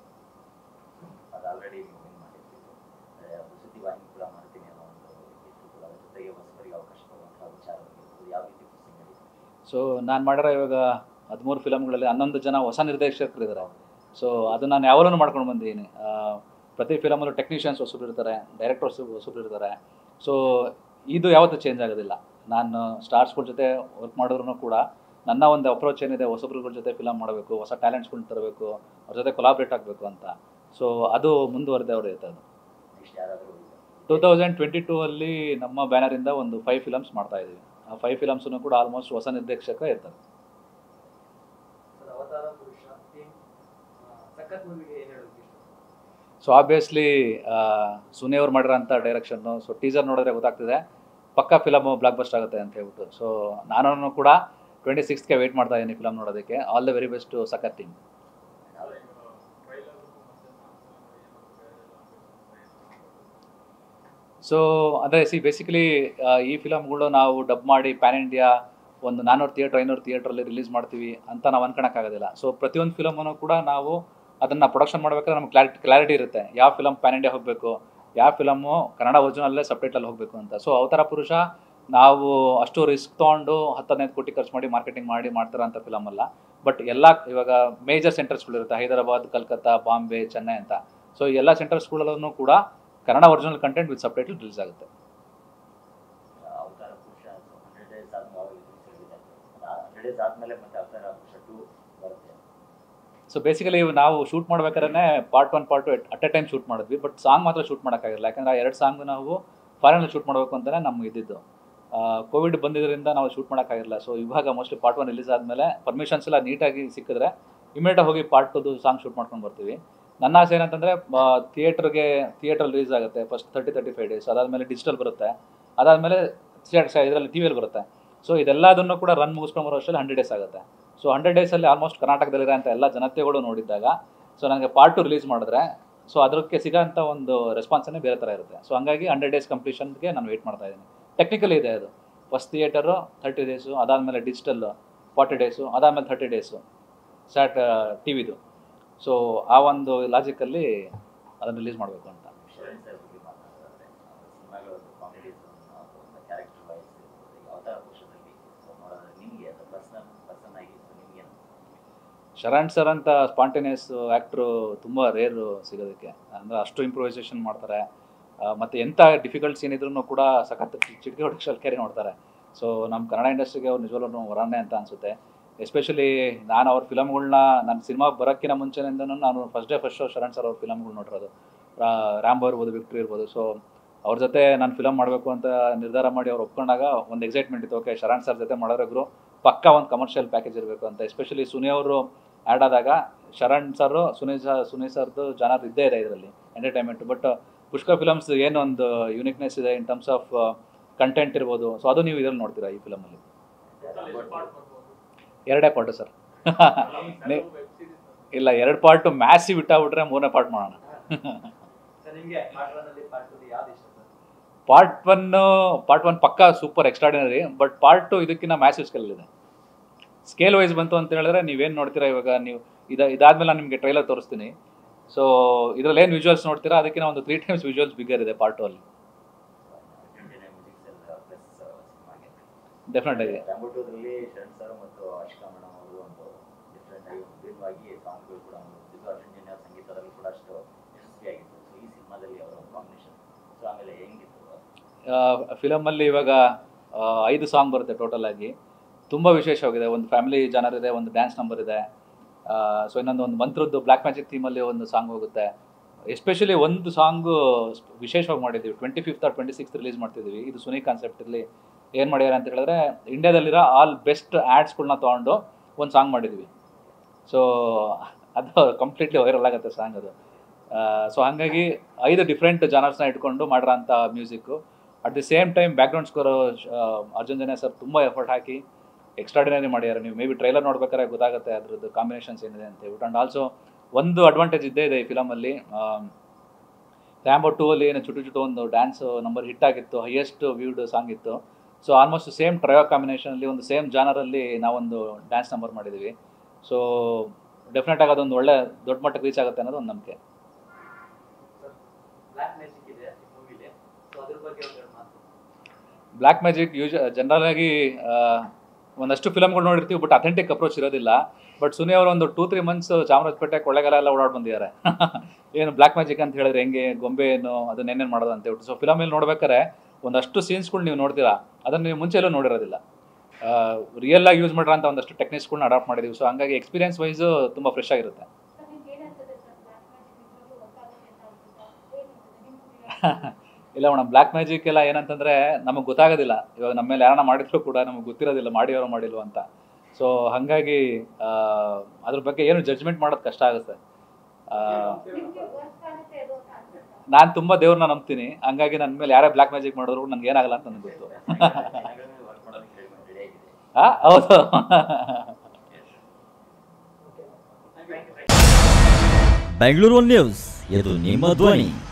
ಅದು ಆಲ್ರೆಡಿ ನೀವು ವಿನ್ ಮಾಡಿರ್ತೀವಿ ಅದೇ ಅದು ಸುದ್ದಿವಾಹಿನಿ ಕೂಡ ಮಾಡ್ತೀನಿ ಅನ್ನೋ ಒಂದು ಇತ್ತು ಕೂಡ ಅದ್ರ ಜೊತೆಗೆ ಹೊಸಬರಿಗೆ ಅವಕಾಶ ಕೊಡುವಂತಹ ವಿಚಾರಗಳು ಅದು ಯಾವ ರೀತಿ ಖುಷಿ ನೀಡಿದೆ ಸೊ ನಾನು ಮಾಡಿರೋ ಇವಾಗ ಹದಿಮೂರು ಫಿಲಮ್ಗಳಲ್ಲಿ ಹನ್ನೊಂದು ಜನ ಹೊಸ ನಿರ್ದೇಶಕರಿದ್ದಾರೆ ಸೊ ಅದು ನಾನು ಯಾವಾಗಲೂ ಮಾಡ್ಕೊಂಡು ಬಂದಿದ್ದೀನಿ ಆ, ಪ್ರತಿ ಫಿಲಮಲ್ಲೂ ಟೆಕ್ನಿಷಿಯನ್ಸ್ ಹೊಸಬ್ರು ಇರ್ತಾರೆ ಡೈರೆಕ್ಟರ್ಸ್ ಹೊಸಬ್ರು ಇರ್ತಾರೆ ಸೊ ಇದು ಯಾವತ್ತೂ ಚೇಂಜ್ ಆಗೋದಿಲ್ಲ ನಾನು ಸ್ಟಾರ್ಸ್ಗಳ ಜೊತೆ ವರ್ಕ್ ಮಾಡಿದ್ರು ಕೂಡ ನನ್ನ ಒಂದು ಅಪ್ರೋಚ್ ಏನಿದೆ ಹೊಸಬ್ರುಗಳ ಜೊತೆ ಫಿಲಮ್ ಮಾಡಬೇಕು ಹೊಸ ಟ್ಯಾಲೆಂಟ್ಸ್ಗಳನ್ನ ತರಬೇಕು ಅವ್ರ ಜೊತೆ ಕೊಲಾಬ್ರೇಟ್ ಆಗಬೇಕು ಅಂತ ಸೊ ಅದು ಮುಂದುವರೆದೇ ಅವ್ರು ಇರ್ತದೆ ನೆಕ್ಸ್ಟ್ ಯಾರಾದರೂ ಟೂ ತೌಸಂಡ್ ಟ್ವೆಂಟಿ ಟೂ ಅಲ್ಲಿ ನಮ್ಮ ಬ್ಯಾನರಿಂದ ಒಂದು ಫೈವ್ ಫಿಲಮ್ಸ್ ಮಾಡ್ತಾ ಇದ್ದೀವಿ ಆ ಫೈವ್ ಫಿಲಮ್ಸನ್ನು ಕೂಡ ಆಲ್ಮೋಸ್ಟ್ ಹೊಸ ನಿರ್ದೇಶಕ ಇರ್ತಾರೆ ಸರ್ ಅವತಾರ ಪುರುಷ ಟೀಮ್ ಸಖತ್ ಮೂವಿಗೆ ಏನು ಹೇಳೋಕೆ ಇಷ್ಟ ಸೊ ಆಬ್ವಿಯಸ್ಲಿ ಸುನಿ ಅವ್ರು ಮಾಡಿರೋಂಥ ಡೈರೆಕ್ಷನ್ನು ಸೊ ಟೀಸರ್ ನೋಡಿದ್ರೆ ಗೊತ್ತಾಗ್ತಿದೆ ಪಕ್ಕಾ ಫಿಲಮು ಬ್ಲಾಕ್ ಬಸ್ಟ್ ಆಗುತ್ತೆ ಅಂತ ಹೇಳ್ಬಿಟ್ಟು ಸೊ ನಾನು ಕೂಡ ಟ್ವೆಂಟಿ ಸಿಕ್ಸ್ಗೆ ವೆಯ್ಟ್ ಮಾಡ್ತಾ ಇದ್ದೀನಿ ಫಿಲಮ್ ನೋಡೋದಕ್ಕೆ ಆಲ್ ದ ವೆರಿ ಬೆಸ್ಟ್ ಸಖತ್ ಟೀಮ್ ಸೊ ಅಂದರೆ ಸಿ ಬೇಸಿಕಲಿ ಈ ಫಿಲಮ್ಗಳು ನಾವು ಡಬ್ ಮಾಡಿ ಪ್ಯಾನ್ ಇಂಡಿಯಾ ಒಂದು ನಾನ್ನೂರು ಥಿಯೇಟ್ರ್ ಐನೂರು ಥಿಯೇಟ್ರಲ್ಲಿ ರಿಲೀಸ್ ಮಾಡ್ತೀವಿ ಅಂತ ನಾವು ಅನ್ಕೊಳಕ್ಕಾಗೋದಿಲ್ಲ ಸೊ ಪ್ರತಿಯೊಂದು ಫಿಲಮನ್ನು ಕೂಡ ನಾವು ಅದನ್ನು ಪ್ರೊಡಕ್ಷನ್ ಮಾಡಬೇಕಾದ್ರೆ ನಮ್ಗೆ ಕ್ಲಾರಿಟಿ ಕ್ಲಾರಿಟಿ ಇರುತ್ತೆ ಯಾವ ಫಿಲಮ್ ಪ್ಯಾನ್ ಇಂಡಿಯಾ ಹೋಗಬೇಕು ಯಾವ ಫಿಲಮು ಕನ್ನಡ ಒರಿಜಿನಲ್ಲೇ ಸಬ್ಟೈಟಲ್ಲಿ ಹೋಗಬೇಕು ಅಂತ ಸೊ ಅವತಾರ ಪುರುಷ ನಾವು ಅಷ್ಟು ರಿಸ್ಕ್ ತೊಗೊಂಡು ಹತ್ತು ಹದಿನೈದು ಕೋಟಿ ಖರ್ಚು ಮಾಡಿ ಮಾರ್ಕೆಟಿಂಗ್ ಮಾಡಿ ಮಾಡ್ತಾರಂಥ ಫಿಲಮ್ ಅಲ್ಲ ಬಟ್ ಎಲ್ಲ ಇವಾಗ ಮೇಜರ್ ಸೆಂಟರ್ಸ್ಗಳಿರುತ್ತೆ ಹೈದರಾಬಾದ್ ಕಲ್ಕತ್ತಾ ಬಾಂಬೆ ಚೆನ್ನೈ ಅಂತ ಸೊ ಈ ಎಲ್ಲ ಸೆಂಟರ್ಸ್ಗಳಲ್ಲೂ ಕೂಡ Kannada original content with subtitle release ಆಗುತ್ತೆ ಅವತಾರ ಪುರುಷ ಹಂಡ್ರೆಡ್ ಡೇಸ್ ಆದ್ಮೇಲೆ ಹಂಡ್ರೆಡ್ ಡೇಸ್ ಆದ್ಮೇಲೆ ಮತ್ತೆ ಅವತಾರ ಪುರುಷ ಟೂ ಬರುತ್ತೆ ಸೊ ಬೇಸಿಕಲಿ ನಾವು ಶೂಟ್ ಮಾಡ್ಬೇಕಾದ್ರೆ part one part two at a time shoot ಮಾಡಿದ್ವಿ ಬಟ್ ಸಾಂಗ್ ಮಾತ್ರ ಶೂಟ್ ಮಾಡೋಕ್ಕಾಗಿಲ್ಲ ಯಾಕಂದ್ರೆ ಆ ಎರಡು ಸಾಂಗ್ ನಾವು ಫಾರಿನಲ್ಲಿ ಶೂಟ್ ಮಾಡಬೇಕು ಅಂತಲೇ ನಮ್ಗೆ ಇದ್ದಿದ್ದು ಕೋವಿಡ್ ಬಂದಿದ್ದರಿಂದ ನಾವು ಶೂಟ್ ಮಾಡೋಕ್ಕಾಗಿಲ್ಲ ಸೊ ಇವಾಗ ಮೋಸ್ಟ್ಲಿ ಪಾರ್ಟ್ ಒನ್ ರಿಲೀಸ್ ಆದಮೇಲೆ ಪರ್ಮಿಷನ್ಸ್ ಎಲ್ಲ ನೀಟಾಗಿ ಸಿಕ್ಕಿದ್ರೆ ಇಮಿಡಿಯೇಟ್ ಹೋಗಿ ಪಾರ್ಟ್ ಟುದು ಸಾಂಗ್ ಶೂಟ್ ಮಾಡ್ಕೊಂಡು ಬರ್ತೀವಿ ನನ್ನ ಆಸೆ ಏನಂತಂದರೆ ಥಿಯೇಟ್ರಿಗೆ ಥಿಯೇಟರ್ ರಿಲೀಸ್ ಆಗುತ್ತೆ first thirty thirty five days ಅದಾದಮೇಲೆ ಡಿಜಿಟಲ್ ಬರುತ್ತೆ ಅದಾದಮೇಲೆ ಇದರಲ್ಲಿ ಟಿ ವಿಯಲ್ಲಿ ಬರುತ್ತೆ ಸೊ ಇದೆಲ್ಲದನ್ನು ಕೂಡ ರನ್ ಮುಗಿಸ್ಕೊಂಡು ಬರೋ ಅಷ್ಟರಲ್ಲಿ ಹಂಡ್ರೆಡ್ ಡೇಸ್ ಆಗುತ್ತೆ ಸೊ ಹಂಡ್ರೆಡ್ ಡೇಸಲ್ಲಿ ಆಲ್ಮೋಸ್ಟ್ ಕರ್ನಾಟಕದಲ್ಲಿರೋಂಥ ಎಲ್ಲ ಜನತೆಗಳು ನೋಡಿದ್ದಾಗ ಸೊ ನನಗೆ ಪಾರ್ಟ್ ಟು ರಿಲೀಸ್ ಮಾಡಿದ್ರೆ ಸೊ ಅದಕ್ಕೆ ಸಿಗೋಂಥ ಒಂದು ರೆಸ್ಪಾನ್ಸನ್ನೇ ಬೇರೆ ಥರ ಇರುತ್ತೆ ಸೊ ಹಂಗಾಗಿ ಹಂಡ್ರೆಡ್ ಡೇಸ್ ಕಂಪ್ಲೀಷನ್ಗೆ ನಾನು ವೆಯ್ಟ್ ಮಾಡ್ತಾ ಇದ್ದೀನಿ ಟೆಕ್ನಿಕಲಿ ಇದೆ ಅದು ಫಸ್ಟ್ ಥಿಯೇಟರು ತರ್ಟಿ ಡೇಸು ಅದಾದಮೇಲೆ ಡಿಜಿಟಲ್ ಫಾರ್ಟಿ ಡೇಸು ಅದಾದಮೇಲೆ ತರ್ಟಿ ಡೇಸು ಸ್ಯಾಟ್ ಟಿ ವಿದು ಸೊ ಆ ಒಂದು ಲಾಜಿಕಲ್ಲಿ ಅದನ್ನು ರಿಲೀಸ್ ಮಾಡಬೇಕು ಅಂತ ಶರಣ್ ಸರ್ ಬಗ್ಗೆ ಮಾತನಾಡೋದಾದ್ರೆ ಸಿನಿಮಾಗಳ ಒಂದು ಕಾಮಿಡೀಸ್ ಒಂದು ಕ್ಯಾರೆಕ್ಟರ್ ವೈಸ್ ಈಗ ಅವತಾರ ಪುರುಷದಲ್ಲಿ ಸೊ ನೋಡೋದ್ರೆ ನಿಮಗೆ ಅದು ಪರ್ಸನಲ್ ಪರ್ಸನ್ ಆಗಿ ಸೊ ನಿಮ್ಗೆ ಶರಣ್ ಸರ್ ಅಂತ ಸ್ಪಾಂಟೇನಿಯಸ್ ಆ್ಯಕ್ಟ್ರು ತುಂಬ ರೇರು ಸಿಗೋದಕ್ಕೆ ಅಂದರೆ ಅಷ್ಟು ಇಂಪ್ರೂವೈಸೇಷನ್ ಮಾಡ್ತಾರೆ ಆ, ಮತ್ತೆ ಎಂಥ ಡಿಫಿಕಲ್ಟ್ ಸೀನ್ ಇದ್ರೂ ಕೂಡ ಸಖತ್ ಚಿಟಿಕೆ ಹೊಡೆಗೆ ಶಲ್ಕೆರೆ ನೋಡ್ತಾರೆ ಸೊ ನಮ್ಮ ಕನ್ನಡ ಇಂಡಸ್ಟ್ರಿಗೆ ಅವ್ರು ನಿಜವಾಗ್ಲೂ ವರಾನೆ ಅಂತ ಅನಿಸುತ್ತೆ ಎಸ್ಪೆಷಲಿ ನಾನು ಅವ್ರ ಫಿಲಮ್ಗಳ್ನ ನನ್ನ ಸಿನಿಮಾ ಬರೋಕ್ಕಿಂತ ಮುಂಚೆನಿಂದನೂ ನಾನು first day first show Sharan sir ಅವ್ರ ಫಿಲಮ್ಗಳು ನೋಡಿರೋದು ರ್ಯಾಂಬೋ ಇರ್ಬೋದು ವಿಕ್ಟ್ರಿ ಇರ್ಬೋದು ಸೊ ಅವ್ರ ಜೊತೆ ನಾನು ಫಿಲಮ್ ಮಾಡಬೇಕು ಅಂತ ನಿರ್ಧಾರ ಮಾಡಿ ಅವ್ರು ಒಪ್ಕೊಂಡಾಗ ಒಂದು ಎಕ್ಸೈಟ್ಮೆಂಟ್ ಇತ್ತು ಓಕೆ ಶರಣ್ ಸರ್ ಜೊತೆ ಮಾಡೋರಿದ್ರು ಪಕ್ಕ ಒಂದು ಕಮರ್ಷಿಯಲ್ ಪ್ಯಾಕೇಜ್ ಇರಬೇಕು ಅಂತ ಎಸ್ಪೆಷಲಿ ಸುನಿ ಅವರು ಆ್ಯಡ್ ಆದಾಗ ಶರಣ್ ಸರ್ ಸುನಿ ಸರ್ ಸುನಿ ಸರ್ದು ಜನರು ಇದ್ದೇ ಇದೆ ಇದರಲ್ಲಿ ಎಂಟರ್ಟೈನ್ಮೆಂಟ್ ಬಟ್ ಪುಷ್ಕರ್ ಫಿಲಮ್ಸ್ ಏನೊಂದು ಯುನಿಕ್ನೆಸ್ ಇದೆ ಇನ್ ಟರ್ಮ್ಸ್ ಆಫ್ ಕಂಟೆಂಟ್ ಇರ್ಬೋದು ಸೊ ಅದು ನೀವು ಇದ್ರಲ್ಲಿ ನೋಡ್ತೀರಾ ಈ ಫಿಲಮಲ್ಲಿ ಎರಡೇ ಪಾರ್ಟು ಸರ್ ಇಲ್ಲ ಎರಡು ಪಾರ್ಟು ಮ್ಯಾಸಿ ಬಿಟ್ಟಾಗ್ಬಿಟ್ರೆ ಮೂರನೇ ಪಾರ್ಟ್ ಮಾಡೋಣ ಸರ್ ನಿಮಗೆ ಪಾರ್ಟ್ ಒನ್ ಅಲ್ಲಿ ಪಾರ್ಟ್ ಟು ಯಾವ್ದು ಇಷ್ಟ sir part one part one ಪಕ್ಕ super extraordinary but part two ಇದಕ್ಕಿಂತ ಮ್ಯಾಸಿವ್ ಸ್ಕೇಲ್ ಇದೆ ಸ್ಕೇಲ್ ವೈಸ್ ಬಂತು ಅಂತ ಹೇಳಿದ್ರೆ ನೀವೇನು ನೋಡ್ತೀರಾ ಇವಾಗ ನೀವು ಇದ ಇದಾದ್ಮೇಲೆ ನಾನು ನಿಮಗೆ ಟ್ರೈಲರ್ ತೋರಿಸ್ತೀನಿ ಸೊ ಇದರಲ್ಲಿ ಏನು ವಿಜುವಲ್ಸ್ ನೋಡ್ತೀರಾ ಅದಕ್ಕಿಂತ ಒಂದು ತ್ರೀ ಟೈಮ್ಸ್ ವಿಜುವಲ್ಸ್ ಬಿಗ್ಗರ್ ಇದೆ ಪಾರ್ಟ್ ಟು ಅಲ್ಲಿ ಡೆಫಿನೆಟ್ ಆಗಿ ಬೆಂಗಳೂರಲ್ಲಿ ಶರಣ್ ಸರ್ ಮತ್ತು ಅಶ್ಕಾ ಮೇಡಮ್ ಅವರು ಒಂದು ಡಿಫ್ರೆಂಟ್ ಆಗಿ ವಿಭಿನ್ನವಾಗಿ ಸಾಂಗ್ಗಳು ಕೂಡ ಇದು ಅರ್ಜುನ್ ಜನ್ಯ ಸಂಗೀತದಲ್ಲಿ ಕೂಡ ಅಷ್ಟು ಯಶಸ್ವಿಯಾಗಿತ್ತು ಸೊ ಈ ಸಿನಿಮಾದಲ್ಲಿ ಅವರ ಕಾಂಬಿನೇಷನ್ ಸೊ ಆಮೇಲೆ ಹೆಂಗಿತ್ತು ಫಿಲಮಲ್ಲಿ ಇವಾಗ ಆ, ಐದು ಸಾಂಗ್ ಬರುತ್ತೆ ಟೋಟಲ್ ಆಗಿ ತುಂಬ ವಿಶೇಷವಾಗಿದೆ ಒಂದು ಫ್ಯಾಮಿಲಿ ಜನರ್ ಇದೆ ಒಂದು ಡ್ಯಾನ್ಸ್ ನಂಬರ್ ಇದೆ ಸೊ ಇನ್ನೊಂದು ಒಂದು ಮಂತ್ರದ್ದು ಬ್ಲ್ಯಾಕ್ ಮ್ಯಾಜಿಕ್ ಥೀಮಲ್ಲಿ ಒಂದು ಸಾಂಗ್ ಹೋಗುತ್ತೆ ಎಸ್ಪೆಷಲಿ ಒಂದು ಸಾಂಗು ವಿಶೇಷವಾಗಿ ಮಾಡಿದ್ದೀವಿ twenty fifth or twenty sixth release ಮಾಡ್ತಿದ್ದೀವಿ ಇದು ಸುನಿ ಕಾನ್ಸೆಪ್ಟಲ್ಲಿ ಏನು ಮಾಡ್ಯಾರ ಅಂತ ಹೇಳಿದ್ರೆ ಇಂಡಿಯಾದಲ್ಲಿರೋ ಆಲ್ ಬೆಸ್ಟ್ ಆ್ಯಡ್ಸ್ಗಳನ್ನ ತೊಗೊಂಡು ಒಂದು ಸಾಂಗ್ ಮಾಡಿದ್ವಿ ಸೊ ಅದು ಕಂಪ್ಲೀಟ್ಲಿ ವೈರಲ್ ಆಗುತ್ತೆ ಸಾಂಗ್ ಅದು ಸೊ ಹಾಗಾಗಿ ಐದು ಡಿಫ್ರೆಂಟ್ ಜಾನರ್ಸ್ನ ಇಟ್ಕೊಂಡು ಮಾಡಿರೋಂಥ music at the same time background score Arjun Janya sir ತುಂಬ ಎಫರ್ಟ್ ಹಾಕಿ ಎಕ್ಸ್ಟ್ರಾಡಿನರಿ ಮಾಡ್ಯಾರ ನೀವು ಮೇ ಬಿ ಟ್ರೈಲರ್ ನೋಡ್ಬೇಕಾದ್ರೆ ಗೊತ್ತಾಗುತ್ತೆ ಅದ್ರದ್ದು ಕಾಂಬಿನೇಷನ್ಸ್ ಏನಿದೆ ಅಂತ ಹೇಳ್ಬಿಟ್ಟು ಆ್ಯಂಡ್ ಆಲ್ಸೋ ಒಂದು ಅಡ್ವಾಂಟೇಜ್ ಇದ್ದೇ ಇದೆ ಈ ಫಿಲಮಲ್ಲಿ ರ್ಯಾಂಬೋ ಟೂ ಅಲ್ಲಿ ಏನು ಚುಟು ಚುಟು ಒಂದು ಡ್ಯಾನ್ಸ್ ನಂಬರ್ ಹಿಟ್ ಆಗಿತ್ತು ಹೈಯೆಸ್ಟ್ ವ್ಯೂಡ್ ಸಾಂಗ್ ಇತ್ತು ಸೊ ಆಲ್ಮೋಸ್ಟ್ ಸೇಮ್ ಟ್ರಯೋ ಕಾಂಬಿನೇಷನಲ್ಲಿ ಒಂದು ಸೇಮ್ ಜಾನರಲ್ಲಿ ನಾವೊಂದು ಡ್ಯಾನ್ಸ್ ನಂಬರ್ ಮಾಡಿದ್ದೀವಿ ಸೊ ಡೆಫಿನೆಟ್ ಆಗಿ ಅದೊಂದು ಒಳ್ಳೆ ದೊಡ್ಡ ಮಟ್ಟಕ್ಕೆ ರೀಚ್ ಆಗುತ್ತೆ ಅನ್ನೋದು ಒಂದು ನಂಬಿಕೆ ಸರ್ ಬ್ಲ್ಯಾಕ್ ಮ್ಯಾಜಿಕ್ ಇದೆ ಈ ಮೂವಿಲಿ ಸೊ ಅದ್ರ ಬಗ್ಗೆ ಒಂದೆರಡು ಮಾತು ಬ್ಲ್ಯಾಕ್ ಮ್ಯಾಜಿಕ್ ಯೂಸ್ ಜನರಲ್ ಆಗಿ ಆ, ಒಂದಷ್ಟು ಫಿಲಮ್ಗಳು ನೋಡಿರ್ತೀವಿ ಬಟ್ ಅಥೆಂಟಿಕ್ ಅಪ್ರೋಚ್ ಇರೋದಿಲ್ಲ ಬಟ್ ಸುನಿ ಅವರು ಒಂದು two three months Chamarajpet Kollegal ಎಲ್ಲ ಓಡಾಡ್ ಬಂದಿದ್ದಾರೆ ಏನು ಬ್ಲ್ಯಾಕ್ ಮ್ಯಾಜಿಕ್ ಅಂತ ಹೇಳಿದ್ರೆ ಹೆಂಗೆ ಗೊಂಬೆ ಏನು ಅದನ್ನ ಏನೇನು ಮಾಡೋದು ಅಂತ ಹೇಳ್ಬಿಟ್ಟು ಸೊ ಫಿಲಮಲ್ಲಿ ನೋಡ್ಬೇಕಾದ್ರೆ ಒಂದಷ್ಟು ಸೀನ್ಸ್ಗಳು ನೀವು ನೋಡ್ತೀರಾ ಅದನ್ನು ನೀವು ಮುಂಚೆ ಎಲ್ಲೂ ನೋಡಿರೋದಿಲ್ಲ ರಿಯಲ್ ಆಗಿ ಯೂಸ್ ಮಾಡಿರೋ ಅಂತ ಒಂದಷ್ಟು ಟೆಕ್ನಿಕ್ಸ್ಗಳನ್ನ ಅಡಾಪ್ಟ್ ಮಾಡಿದೀವಿ ಸೊ ಹಂಗಾಗಿ ಎಕ್ಸ್ಪೀರಿಯನ್ಸ್ ವೈಸು ತುಂಬ ಫ್ರೆಶ್ ಆಗಿರುತ್ತೆ ಇಲ್ಲ ಮೇಡಮ್ ಬ್ಲ್ಯಾಕ್ ಮ್ಯಾಜಿಕ್ ಎಲ್ಲ ಏನಂತಂದ್ರೆ ನಮಗೆ ಗೊತ್ತಾಗೋದಿಲ್ಲ ಇವಾಗ ನಮ್ಮ ಮೇಲೆ ಯಾರನ್ನ ಮಾಡಿದ್ರು ಕೂಡ ನಮಗೆ ಗೊತ್ತಿರೋದಿಲ್ಲ ಮಾಡಿರೋ ಮಾಡಿಲ್ವ ಅಂತ ಸೊ ಹಾಗಾಗಿ ಆ, ಅದ್ರ ಬಗ್ಗೆ ಏನು ಜಡ್ಜ್ಮೆಂಟ್ ಮಾಡೋದು ಕಷ್ಟ ಆಗುತ್ತೆ ನಾನು ತುಂಬ ದೇವ್ರನ್ನ ನಂಬ್ತೀನಿ ಹಂಗಾಗಿ ನನ್ನ ಮೇಲೆ ಯಾರೇ ಬ್ಲ್ಯಾಕ್ ಮ್ಯಾಜಿಕ್ ಮಾಡಿದ್ರು ನನ್ಗೆ ಏನಾಗಲ್ಲ ಅಂತ ನನಗೆ ಗೊತ್ತು ವರ್ಕ್ ಮಾಡೋದಕ್ಕೆ ರೆಡಿ ಆಗಿದೆ ಆ, ಹೌದು ಓಕೆ ಬೆಂಗಳೂರು ನ್ಯೂಸ್ ಇದು ನಿಮ್ಮ ಧ್ವನಿ